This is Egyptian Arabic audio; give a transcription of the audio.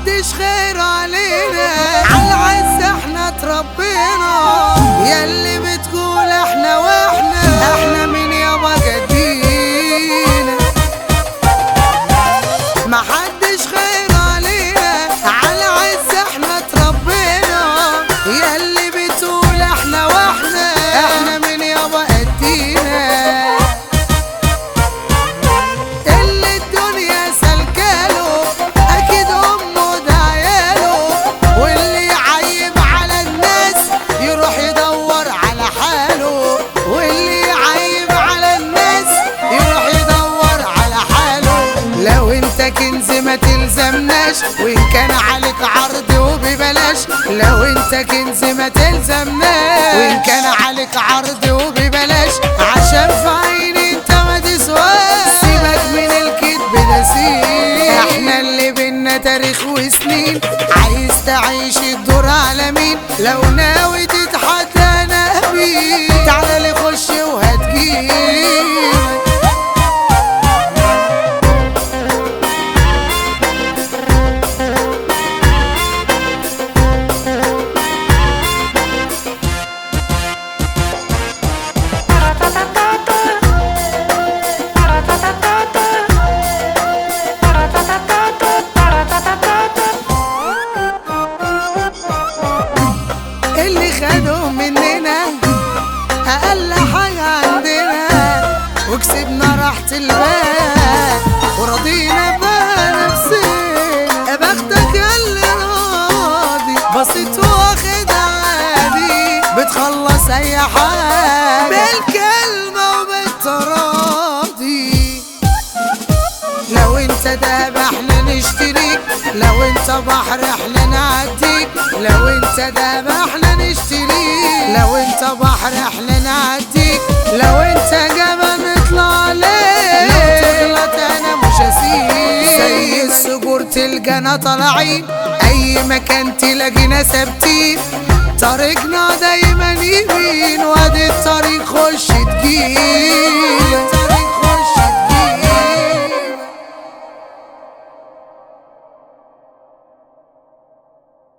محدش خير علينا على العز احنا اتربينا ياللي بتقول احنا واحنا احنا من يابا جدينا محدش خير علينا على عز احنا اتربينا ياللي بتقول احنا واحنا احنا من يابا قدينا اللي الدنيا سلكاله اكيد امه ده عياله واللي يعيب على الناس يروح يدور على حاله واللي يعيب على الناس يروح يدور على حاله لو انت كنز ما تلزمناش وان كان عليك عرض وببلاش لو انت كنز ما تلزمناش وان كان عليك عرض وببلاش عشان في عيني انت ما تسواش سيبك من الكذب ده سيب احنا اللي بينا تاريخ وسنين عايز تعيش الدور على مين لو ناوي تتحدى انا بيك تعالى لي خش وهتجيب اللي خدوه مننا اقل حاجة عندنا وكسبنا راحة البال ورضينا بنفسنا يا بختك يا اللي راضي بسيط واخد عادي بتخلص اي حاجة بالكلمة وبالتراضي لو انت دهب احنا نشتريك لو انت بحر احنا نعديك لو انت دهب احنا نشتريك لو انت بحر احنا نعديك لو انت جبل نطلع عليك لو تغلط انا مش هسيب زي الصقور تلقانا طالعين اي مكان تلاقينا ثابتين طريقنا دايما يمين وادي الطريق خش تجيب